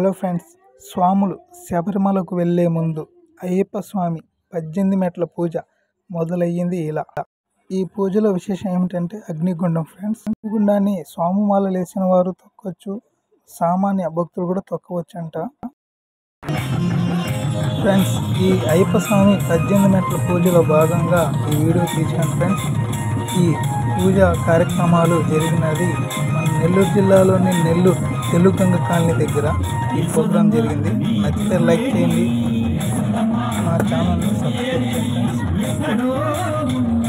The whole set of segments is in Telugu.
హలో ఫ్రెండ్స్ స్వాములు శబరిమలకు వెళ్ళే ముందు అయ్యప్ప స్వామి పద్దెనిమిది మెట్ల పూజ మొదలయ్యింది ఇలా ఈ పూజలో విశేషం ఏమిటంటే అగ్నిగుండం ఫ్రెండ్స్ అగ్నిగుండాన్ని స్వామిమాల లేసిన వారు తొక్కవచ్చు సామాన్య భక్తులు కూడా తొక్కవచ్చు అంట ఫ్రెండ్స్ ఈ అయ్యప్ప స్వామి పద్దెనిమిది మెట్ల పూజలో భాగంగా ఈ వీడియో తీసాను ఫ్రెండ్స్ ఈ పూజ కార్యక్రమాలు జరిగినది మన నెల్లూరు జిల్లాలోని నెల్లూరు తెలుగు గంగ కాలనీ దగ్గర ఈ ప్రోగ్రాం జరిగింది నచ్చితే లైక్ చేయండి మా ఛానల్ని సబ్స్క్రైబ్ చేయండి ఫ్రెండ్స్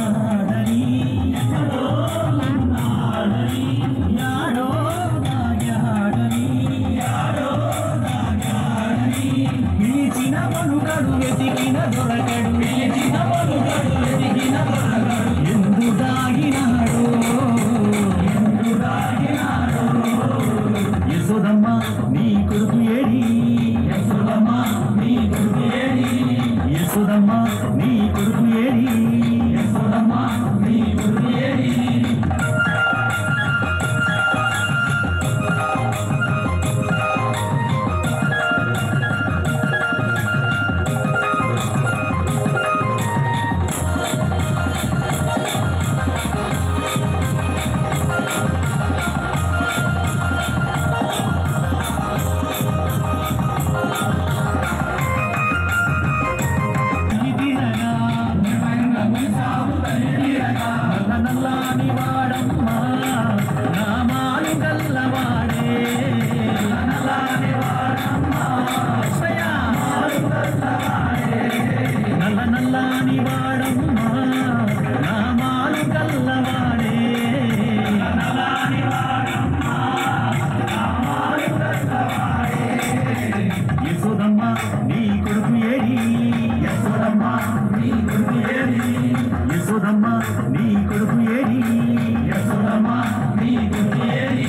పిలిచిన మనుగడు వెతికిన దొరకడు పిలిచిన మనుగడు వెతికిన దొరకడు ఎందు దాగినాడు ఎందు దాగినాడు యశోదమ్మ నీ కొడుకు ఏడి యశోదమ్మ నీ కొడుకు ఏడి యశోదమ్మ నీ కొడుకు ఏడి యశోదమ్మ నీ కొడుకు ఏడి నల్లని వాడమ్మ నామాలు గల్లవాడే నల్లని వాడమ్మ నల్ల నల్లని వాడమ్మ నామాలు గల్లవాడే నల్లని వాడమ్మ నామాలు గల్లవాడే యశోదమ్మ నీ కొడుకు ఏడి యశోదమ్మ నీ కొడుకు ఏడి యశోదమ్మ నీ కొడుకు ఏడి యశోదమ్మ నీ కొడుకు ఏడి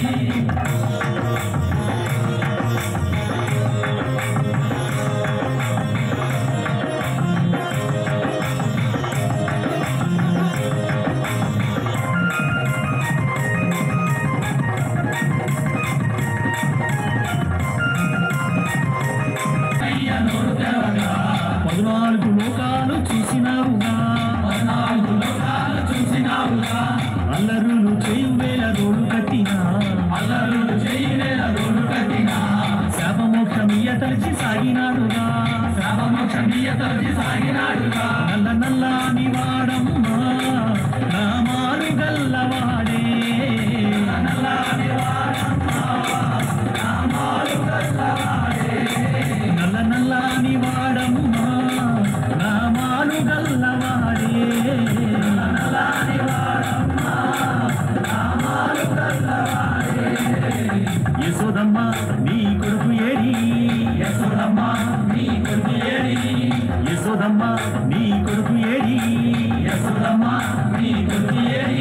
పద్నాలుగు లోకాలు చూసినావుగా పద్నాలుగు లోకాలు చూసినావుగా అల్లరులు చేయు వేల రోడ్డు కట్టినా అల్లరులు చేయు వేల రోడ్డు కట్టినా శాపమోక్షమియ తలచి సాగినాడుగా శాపమోక్షమియ తలచి సాగినాడుగా నల్ల నల్లని వాడమ్మా నామాలు గల్లవాడే నల్లని వాడమ్మా నామాలు గల్లవాడే నల్ల నల్లని వాడమ్మా నామాలు గల్లవాడే నల్లని వాడమ్మా నామాలు గల్లవాడే యశోదమ్మ నీ కొడుకు ఏడి యశోదమ్మ నీ కొడుకు ఏడి యశోదమ్మ నీ కొడుకు ఏడి యశోదమ్మ నీ కొడుకు ఏడి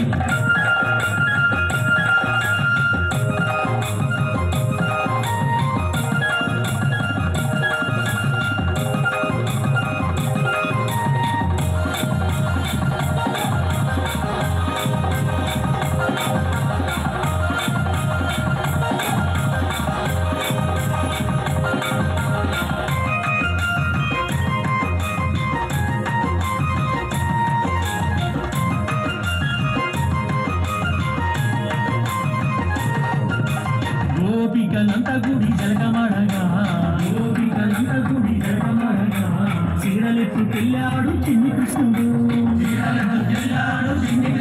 గోపికలంత గుడి జరగమడగా గోపికలంత గుడి జరగమడగా చీరలెత్తుకెళ్ళాడు చిన్ని కృష్ణుడు చీరలెత్తుకెళ్ళాడు చిన్ని